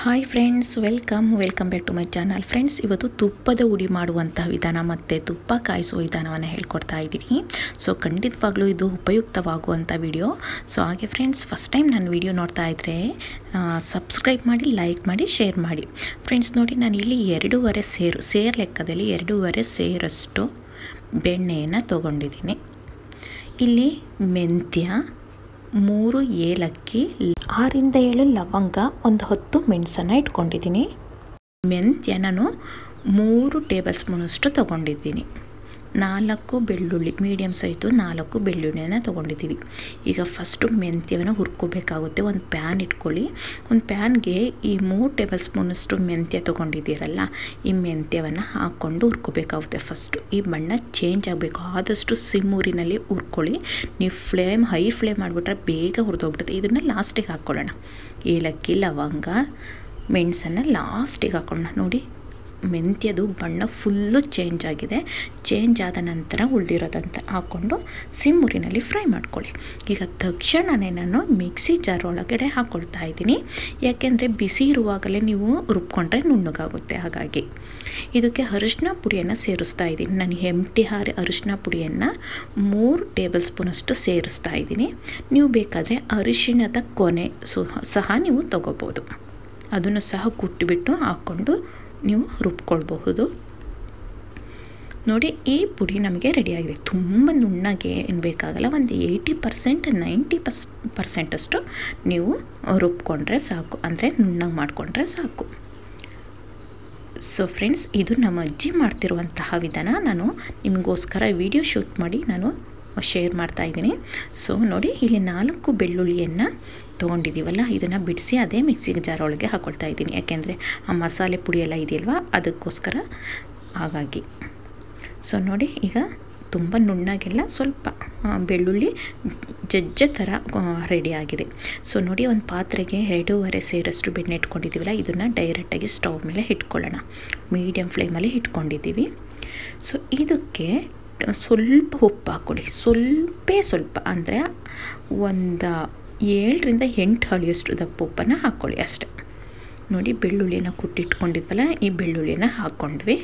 hi friends welcome welcome back to my channel friends ಇವತ್ತು ತುಪ್ಪದ ಉಡಿ ಮಾಡುವಂಥ ವಿಧಾನ ಮತ್ತು ತುಪ್ಪ ಕಾಯಿಸುವ ವಿಧಾನವನ್ನು ಹೇಳ್ಕೊಡ್ತಾ ಇದ್ದೀನಿ ಸೊ ಖಂಡಿತವಾಗ್ಲೂ ಇದು ಉಪಯುಕ್ತವಾಗುವಂಥ ವಿಡಿಯೋ ಸೊ ಹಾಗೆ ಫ್ರೆಂಡ್ಸ್ ಫಸ್ಟ್ ಟೈಮ್ ನಾನು ವಿಡಿಯೋ ನೋಡ್ತಾ ಇದ್ದರೆ ಸಬ್ಸ್ಕ್ರೈಬ್ ಮಾಡಿ ಲೈಕ್ ಮಾಡಿ ಶೇರ್ ಮಾಡಿ ಫ್ರೆಂಡ್ಸ್ ನೋಡಿ ನಾನು ಇಲ್ಲಿ ಎರಡೂವರೆ ಸೇರು ಸೇರ್ ಲೆಕ್ಕದಲ್ಲಿ ಎರಡೂವರೆ ಸೇರಷ್ಟು ಬೆಣ್ಣೆಯನ್ನು ತೊಗೊಂಡಿದ್ದೀನಿ ಇಲ್ಲಿ ಮೆಂತ್ಯ ಮೂರು ಏಲಕ್ಕಿ ಆರಿಂದ ಏಳು ಲವಂಗ ಒಂದು ಹತ್ತು ಮೆಣಸನ್ನು ಇಟ್ಕೊಂಡಿದ್ದೀನಿ ಮೆಂತ್ಯ ನಾನು ಮೂರು ಟೇಬಲ್ ಸ್ಪೂನಷ್ಟು ತೊಗೊಂಡಿದ್ದೀನಿ ನಾಲ್ಕು ಬೆಳ್ಳುಳ್ಳಿ ಮೀಡಿಯಮ್ ಸೈಜು ನಾಲ್ಕು ಬೆಳ್ಳುಳ್ಳಿಯನ್ನು ತೊಗೊಂಡಿದ್ದೀವಿ ಈಗ ಫಸ್ಟು ಮೆಂತ್ಯವನ್ನು ಹುರ್ಕೋಬೇಕಾಗುತ್ತೆ ಒಂದು ಪ್ಯಾನ್ ಇಟ್ಕೊಳ್ಳಿ ಒಂದು ಪ್ಯಾನ್ಗೆ ಈ ಮೂರು ಟೇಬಲ್ ಸ್ಪೂನಷ್ಟು ಮೆಂತ್ಯ ತೊಗೊಂಡಿದ್ದೀರಲ್ಲ ಈ ಮೆಂತ್ಯವನ್ನು ಹಾಕ್ಕೊಂಡು ಹುರ್ಕೋಬೇಕಾಗುತ್ತೆ ಫಸ್ಟು ಈ ಬಣ್ಣ ಚೇಂಜ್ ಆಗಬೇಕು ಆದಷ್ಟು ಸಿಮ್ಮೂರಿನಲ್ಲಿ ಹುರ್ಕೊಳ್ಳಿ ನೀವು ಫ್ಲೇಮ್ ಹೈ ಫ್ಲೇಮ್ ಮಾಡಿಬಿಟ್ರೆ ಬೇಗ ಹುರಿದೋಗ್ಬಿಡುತ್ತೆ ಇದನ್ನು ಲಾಸ್ಟಿಗೆ ಹಾಕ್ಕೊಳ್ಳೋಣ ಏಲಕ್ಕಿ ಲವಂಗ ಮೆಣಸನ್ನು ಲಾಸ್ಟಿಗೆ ಹಾಕೊಳ್ಳೋಣ ನೋಡಿ ಮೆಂತ್ಯದು ಬಣ್ಣ ಫುಲ್ಲು ಚೇಂಜ್ ಆಗಿದೆ ಚೇಂಜ್ ಆದ ನಂತರ ಉಳಿದಿರೋದಂತ ಹಾಕ್ಕೊಂಡು ಸಿಮ್ಮುರಿನಲ್ಲಿ ಫ್ರೈ ಮಾಡ್ಕೊಳ್ಳಿ ಈಗ ತಕ್ಷಣವೇ ನಾನು ಮಿಕ್ಸಿ ಜಾರ್ ಒಳಗಡೆ ಹಾಕ್ಕೊಳ್ತಾ ಇದ್ದೀನಿ ಯಾಕೆಂದರೆ ಬಿಸಿ ಇರುವಾಗಲೇ ನೀವು ರುಬ್ಕೊಂಡ್ರೆ ನುಣ್ಣಗಾಗುತ್ತೆ ಹಾಗಾಗಿ ಇದಕ್ಕೆ ಅರಿಶಿನ ಪುಡಿಯನ್ನು ಸೇರಿಸ್ತಾ ಇದ್ದೀನಿ ನಾನು ಎಮ್ಟಿ ಹಾರಿ ಅರಿಶಿನ ಪುಡಿಯನ್ನು ಮೂರು ಟೇಬಲ್ ಸ್ಪೂನಷ್ಟು ಸೇರಿಸ್ತಾ ಇದ್ದೀನಿ ನೀವು ಬೇಕಾದರೆ ಅರಿಶಿಣದ ಕೊನೆ ಸಹ ನೀವು ತಗೋಬೋದು ಅದನ್ನು ಸಹ ಕುಟ್ಟಿಬಿಟ್ಟು ಹಾಕ್ಕೊಂಡು ನೀವು ರುಬ್ಕೊಳ್ಬಹುದು ನೋಡಿ ಈ ಪುಡಿ ನಮಗೆ ರೆಡಿಯಾಗಿದೆ ತುಂಬ ನುಣ್ಣಗೆ ಏನು ಬೇಕಾಗಲ್ಲ ಒಂದು ಏಯ್ಟಿ ಪರ್ಸೆಂಟ್ ನೈಂಟಿ ಪರ್ಸ್ ಪರ್ಸೆಂಟಷ್ಟು ನೀವು ರುಬ್ಕೊಂಡ್ರೆ ಸಾಕು ಅಂದರೆ ನುಣ್ಣಗೆ ಮಾಡಿಕೊಂಡ್ರೆ ಸಾಕು ಸೊ ಫ್ರೆಂಡ್ಸ್ ಇದು ನಮ್ಮ ಅಜ್ಜಿ ಮಾಡ್ತಿರುವಂತಹ ವಿಧಾನ ನಾನು ನಿಮಗೋಸ್ಕರ ವಿಡಿಯೋ ಶೂಟ್ ಮಾಡಿ ನಾನು ಶೇರ್ ಮಾಡ್ತಾ ಇದ್ದೀನಿ ಸೊ ನೋಡಿ ಇಲ್ಲಿ ನಾಲ್ಕು ಬೆಳ್ಳುಳ್ಳಿಯನ್ನು ತೊಗೊಂಡಿದ್ದೀವಲ್ಲ ಇದನ್ನು ಬಿಡಿಸಿ ಅದೇ ಮಿಕ್ಸಿಗೆ ಜಾರ್ ಒಳಗೆ ಹಾಕ್ಕೊಳ್ತಾ ಇದ್ದೀನಿ ಯಾಕೆಂದರೆ ಆ ಮಸಾಲೆ ಪುಡಿ ಎಲ್ಲ ಇದೆಯಲ್ವ ಅದಕ್ಕೋಸ್ಕರ ಹಾಗಾಗಿ ಸೊ ನೋಡಿ ಈಗ ತುಂಬ ನುಣ್ಣಗೆಲ್ಲ ಸ್ವಲ್ಪ ಬೆಳ್ಳುಳ್ಳಿ ಜಜ್ಜ ಥರ ರೆಡಿ ಆಗಿದೆ ಸೊ ನೋಡಿ ಒಂದು ಪಾತ್ರೆಗೆ ಎರಡೂವರೆ ಸೇರಷ್ಟು ಬೆಣ್ಣೆ ಇಟ್ಕೊಂಡಿದ್ದೀವಲ್ಲ ಇದನ್ನು ಡೈರೆಕ್ಟಾಗಿ ಸ್ಟವ್ ಮೇಲೆ ಇಟ್ಕೊಳ್ಳೋಣ ಮೀಡಿಯಮ್ ಫ್ಲೇಮಲ್ಲಿ ಇಟ್ಕೊಂಡಿದ್ದೀವಿ ಸೊ ಇದಕ್ಕೆ ಸ್ವಲ್ಪ ಉಪ್ಪು ಹಾಕ್ಕೊಳ್ಳಿ ಸ್ವಲ್ಪ ಸ್ವಲ್ಪ ಅಂದರೆ ಒಂದು ಏಳರಿಂದ ಎಂಟು ಹಳಿಯಷ್ಟು ದಪ್ಪ ಉಪ್ಪನ್ನು ಹಾಕ್ಕೊಳ್ಳಿ ಅಷ್ಟೆ ನೋಡಿ ಬೆಳ್ಳುಳ್ಳಿನ ಕುಟ್ಟಿಟ್ಕೊಂಡಿದ್ವಲ್ಲ ಈ ಬೆಳ್ಳುಳ್ಳಿನ ಹಾಕ್ಕೊಂಡ್ವಿ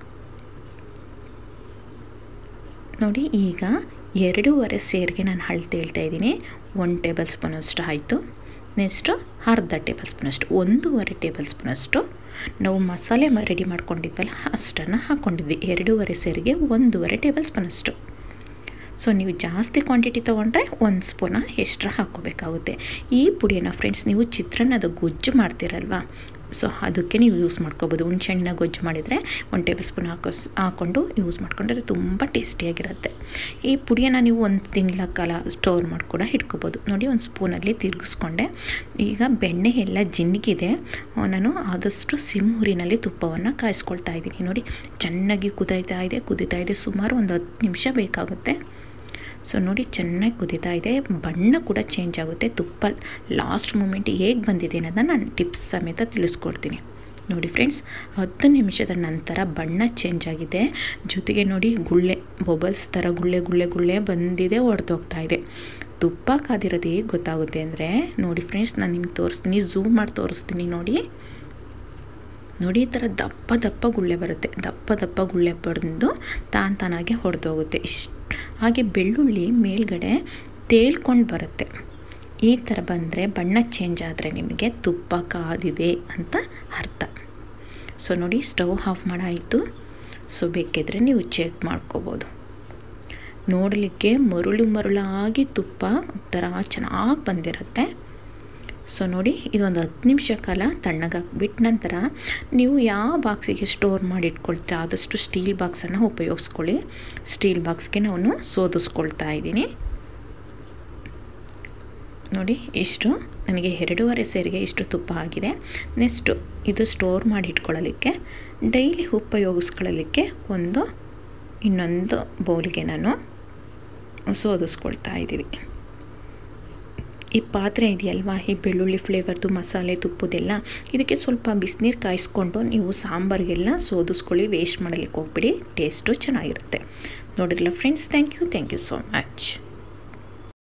ನೋಡಿ ಈಗ ಎರಡೂವರೆ ಸೇರಿಗೆ ನಾನು ಅಳತೆ ಹೇಳ್ತಾ ಇದ್ದೀನಿ ಒನ್ ಟೇಬಲ್ ಸ್ಪೂನಷ್ಟು ಆಯಿತು ನೆಕ್ಸ್ಟು ಅರ್ಧ ಟೇಬಲ್ ಸ್ಪೂನಷ್ಟು ಒಂದೂವರೆ ಟೇಬಲ್ ಸ್ಪೂನಷ್ಟು ನಾವು ಮಸಾಲೆ ರೆಡಿ ಮಾಡ್ಕೊಂಡಿದ್ವಲ್ಲ ಅಷ್ಟನ್ನು ಹಾಕ್ಕೊಂಡಿದ್ವಿ ಎರಡೂವರೆ ಸೇರಿಗೆ ಒಂದೂವರೆ ಟೇಬಲ್ ಸ್ಪೂನಷ್ಟು ಸೊ ನೀವು ಜಾಸ್ತಿ ಕ್ವಾಂಟಿಟಿ ತೊಗೊಂಡ್ರೆ ಒಂದು ಸ್ಪೂನ ಎಕ್ಸ್ಟ್ರಾ ಹಾಕ್ಕೋಬೇಕಾಗುತ್ತೆ ಈ ಪುಡಿಯನ್ನು ಫ್ರೆಂಡ್ಸ್ ನೀವು ಚಿತ್ರಾನ್ನದ ಗೊಜ್ಜು ಮಾಡ್ತೀರಲ್ವ ಸೊ ಅದಕ್ಕೆ ನೀವು ಯೂಸ್ ಮಾಡ್ಕೋಬೋದು ಹುಣ್ಸೆಹಣ್ಣಿನ ಗೊಜ್ಜು ಮಾಡಿದರೆ ಒಂದು ಟೇಬಲ್ ಸ್ಪೂನ್ ಹಾಕೋ ಹಾಕ್ಕೊಂಡು ಯೂಸ್ ಮಾಡ್ಕೊಂಡ್ರೆ ತುಂಬ ಟೇಸ್ಟಿಯಾಗಿರುತ್ತೆ ಈ ಪುಡಿಯನ್ನು ನೀವು ಒಂದು ತಿಂಗಳ ಕಾಲ ಸ್ಟೋರ್ ಮಾಡಿ ಕೂಡ ಇಟ್ಕೋಬೋದು ನೋಡಿ ಒಂದು ಸ್ಪೂನಲ್ಲಿ ತಿರುಗಿಸ್ಕೊಂಡೆ ಈಗ ಬೆಣ್ಣೆ ಎಲ್ಲ ಜಿನ್ನಿಗಿದೆ ನಾನು ಆದಷ್ಟು ಸಿಮ್ ಹುರಿನಲ್ಲಿ ತುಪ್ಪವನ್ನು ಕಾಯಿಸ್ಕೊಳ್ತಾ ಇದ್ದೀನಿ ನೋಡಿ ಚೆನ್ನಾಗಿ ಕುದೀತಾ ಇದೆ ಕುದೀತಾ ಇದೆ ಸುಮಾರು ಒಂದು ಹತ್ತು ನಿಮಿಷ ಬೇಕಾಗುತ್ತೆ ಸೊ ನೋಡಿ ಚೆನ್ನಾಗಿ ಕುದೀತಾ ಇದೆ ಬಣ್ಣ ಕೂಡ ಚೇಂಜ್ ಆಗುತ್ತೆ ತುಪ್ಪ ಲಾಸ್ಟ್ ಮೂಮೆಂಟ್ ಹೇಗೆ ಬಂದಿದೆ ಅನ್ನೋದನ್ನು ನಾನು ಟಿಪ್ಸ್ ಸಮೇತ ತಿಳಿಸ್ಕೊಡ್ತೀನಿ ನೋಡಿ ಫ್ರೆಂಡ್ಸ್ ಹತ್ತು ನಿಮಿಷದ ನಂತರ ಬಣ್ಣ ಚೇಂಜ್ ಆಗಿದೆ ಜೊತೆಗೆ ನೋಡಿ ಗುಳ್ಳೆ ಬೊಬಲ್ಸ್ ಥರ ಗುಳ್ಳೆ ಗುಳ್ಳೆ ಗುಳ್ಳೆ ಬಂದಿದೆ ಒಡೆದೋಗ್ತಾ ಇದೆ ತುಪ್ಪ ಕಾದಿರೋದು ಹೇಗೆ ಗೊತ್ತಾಗುತ್ತೆ ಅಂದರೆ ನೋಡಿ ಫ್ರೆಂಡ್ಸ್ ನಾನು ನಿಮ್ಗೆ ತೋರಿಸ್ತೀನಿ ಝೂಮ್ ಮಾಡಿ ತೋರಿಸ್ತೀನಿ ನೋಡಿ ನೋಡಿ ಈ ಥರ ದಪ್ಪ ದಪ್ಪ ಗುಳ್ಳೆ ಬರುತ್ತೆ ದಪ್ಪ ದಪ್ಪ ಗುಳ್ಳೆ ಬಂದು ತಾನು ತಾನಾಗೆ ಹೊಡೆದೋಗುತ್ತೆ ಇಷ್ಟು ಹಾಗೆ ಬೆಳ್ಳುಳ್ಳಿ ಮೇಲ್ಗಡೆ ತೇಳ್ಕೊಂಡು ಬರುತ್ತೆ ಈ ಥರ ಬಂದರೆ ಬಣ್ಣ ಚೇಂಜ್ ಆದರೆ ನಿಮಗೆ ತುಪ್ಪ ಕಾದಿದೆ ಅಂತ ಅರ್ಥ ಸೊ ನೋಡಿ ಸ್ಟವ್ ಆಫ್ ಮಾಡಾಯಿತು ಸೊ ಬೇಕಿದ್ರೆ ನೀವು ಚೆಕ್ ಮಾಡ್ಕೋಬೋದು ನೋಡಲಿಕ್ಕೆ ಮರುಳು ಮರುಳಾಗಿ ತುಪ್ಪ ಒಂಥರ ಚೆನ್ನಾಗಿ ಬಂದಿರುತ್ತೆ ಸೊ ನೋಡಿ ಇದೊಂದು ಹತ್ತು ನಿಮಿಷ ಕಾಲ ತಣ್ಣಗಾಕ್ಬಿಟ್ಟು ನಂತರ ನೀವು ಯಾವ ಬಾಕ್ಸಿಗೆ ಸ್ಟೋರ್ ಮಾಡಿ ಇಟ್ಕೊಳ್ತೀರ ಆದಷ್ಟು ಸ್ಟೀಲ್ ಬಾಕ್ಸನ್ನು ಉಪಯೋಗಿಸ್ಕೊಳ್ಳಿ ಸ್ಟೀಲ್ ಬಾಕ್ಸ್ಗೆ ನಾನು ಸೋದಿಸ್ಕೊಳ್ತಾ ಇದ್ದೀನಿ ನೋಡಿ ಇಷ್ಟು ನನಗೆ ಎರಡೂವರೆ ಸೇರಿಗೆ ಇಷ್ಟು ತುಪ್ಪ ಆಗಿದೆ ನೆಕ್ಸ್ಟು ಇದು ಸ್ಟೋರ್ ಮಾಡಿ ಇಟ್ಕೊಳ್ಳಲಿಕ್ಕೆ ಡೈಲಿ ಉಪಯೋಗಿಸ್ಕೊಳ್ಳಲಿಕ್ಕೆ ಒಂದು ಇನ್ನೊಂದು ಬೌಲಿಗೆ ನಾನು ಸೋದಿಸ್ಕೊಳ್ತಾ ಇದ್ದೀವಿ ಈ ಪಾತ್ರೆ ಇದೆಯಲ್ವಾ ಈ ಬೆಳ್ಳುಳ್ಳಿ ಫ್ಲೇವರ್ದು ಮಸಾಲೆ ತುಪ್ಪದೆಲ್ಲ ಇದಕ್ಕೆ ಸ್ವಲ್ಪ ಬಿಸಿನೀರು ಕಾಯಿಸ್ಕೊಂಡು ನೀವು ಸಾಂಬಾರಿಗೆಲ್ಲ ಸೋದಿಸ್ಕೊಳ್ಳಿ ವೇಸ್ಟ್ ಮಾಡಲಿಕ್ಕೆ ಹೋಗ್ಬಿಡಿ ಟೇಸ್ಟು ಚೆನ್ನಾಗಿರುತ್ತೆ ನೋಡಿರಲ್ಲ friends thank you thank you so much